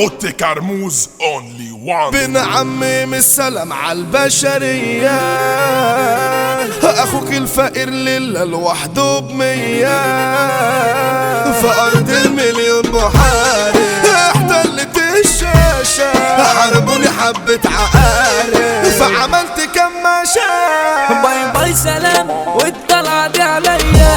اوتي كرموز اونلي وان بنعمم السلام على البشرية أخوك الفقير لله لوحده بمية في أرض المليون محارب احتلت الشاشة حاربوني حبة عقارب فعملت كماشة باي باي سلام والطلعة دي عليا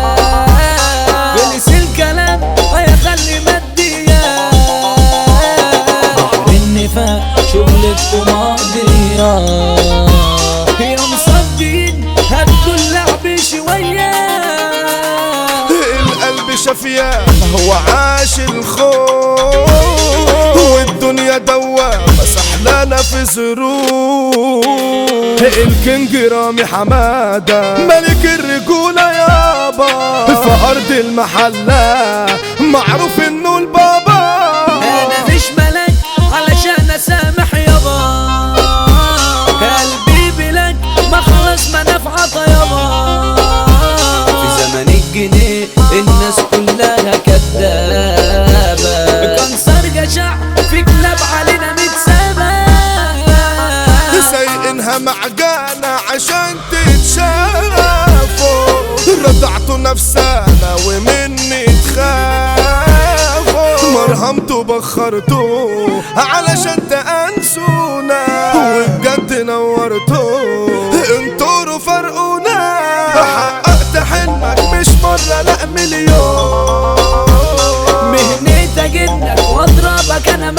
بلس الكلام هيخلي مادية بحر النفاق شغلتكم قضية يا مصدقين هدوا اللعب شوية القلب شفيان هو عاش الخوف والدنيا دوامة سحلانة في ظروف الكينج رامي حمادة ملك الرجولة يابا في أرض المحلة معروف إنه البابا انا مش ملك علشان اسامح يابا قلبي بلك ما خلص ما نفعط يابا في زمن الجنيه الناس كلها كدابة كنصر جشع في كلاب علينا متسابة سايقينها معجانة عشان تتشافوا رضعتوا نفسانا ومني تخافوا مرهمتوا بخرتوا علشان تأنسونا وبجد نورتوا انطروا فرقونا حققت حلمك مش مرة لا مليون مهنتك انك واضربك انا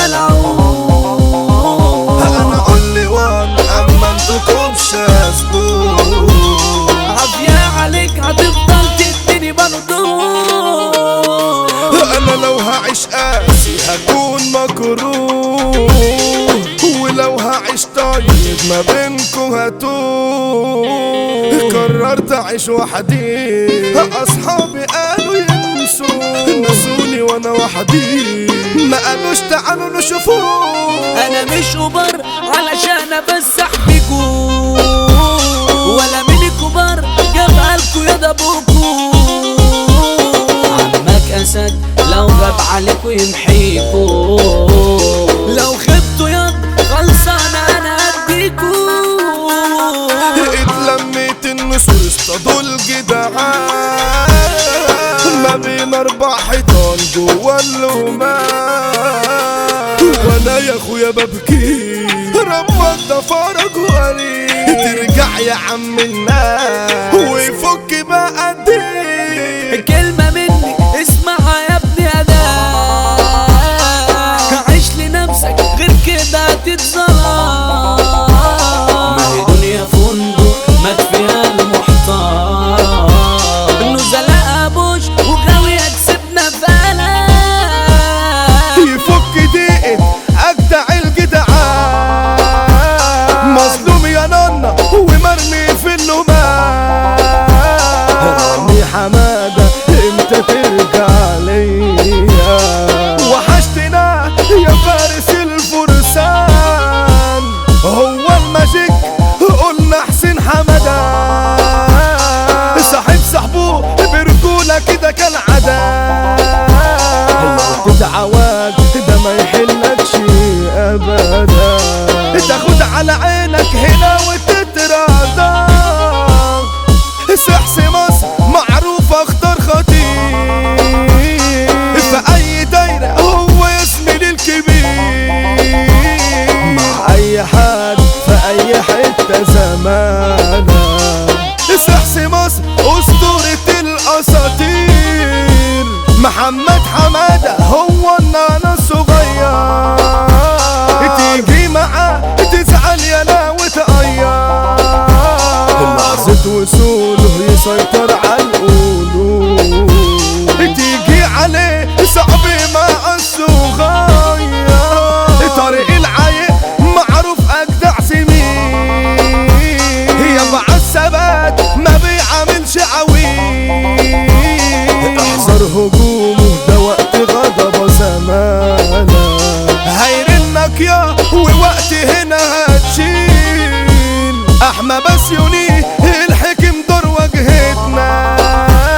ملعون انا اونلي وان اما انتوا كوبش عافية عليك هتفضل تديني برضو انا لو هعيش قاسي هكون مكروه ولو هعيش طيب ما بينكم هتوه قررت اعيش وحدي اصحابي قالوا ينسوا نسوني وانا وحدي ما قالوش تعالوا نشوفوه انا مش اوبر علشان ابسح بيكو ولا من كبار جابها لكو يا دبوكو عمك اسد لو غاب عليكو يمحيكو لو خبتوا ياض خلصانة انا اديكو اتلميت النسور اصطادوا الجدعان ما بين اربع حيطان جوا اللومان وانا يا اخويا ببكي ربك ده فرج وقريب ترجع يا عم الناس ويفك بقى الدين كلمة مني اسمعها يا ابني أداء عيش لنفسك غير كده هتتظلم ما هي دنيا فندق مات فيها المحتار نزلاء ابوش وغاوية كسبنا فلا يفك دقت اجدع الجدعان مظلوم يا نانا ومرمي في اللومان رامي حمادة امتى ترجع ليا وحشتنا يا فارس الفرسان هو الماجيك قلنا حسين حمادة صاحب صاحبه برجولة كده كالعادة دعوات ده ما يحلكش ابدا تاخد على عينك هنا وتتراضى سحس مصر معروف اخطر خطير في اي دايرة هو ياسمين الكبير مع اي حد في اي حتة زمانه سحس مصر اسطورة الاساطير محمد حمادة هو النانا الصغير تيجي معاه تزعل يا لا وتقير لحظة وصوله يسيطر على القلوب تيجي عليه صعب مع الصغير طريق العايق معروف اجدع سمين هي مع الثبات ما بيعملش عويل احذر هجومه ده وقت غضب زمانه هيرنك يا ووقت هنا هتشيل احمى بسيوني الحكم دور واجهتنا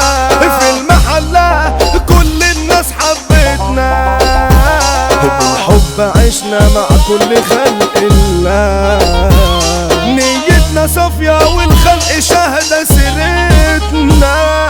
في المحلة كل الناس حبتنا بالحب فعشنا مع كل خلق الله نيتنا صافية والخلق شهد سيرتنا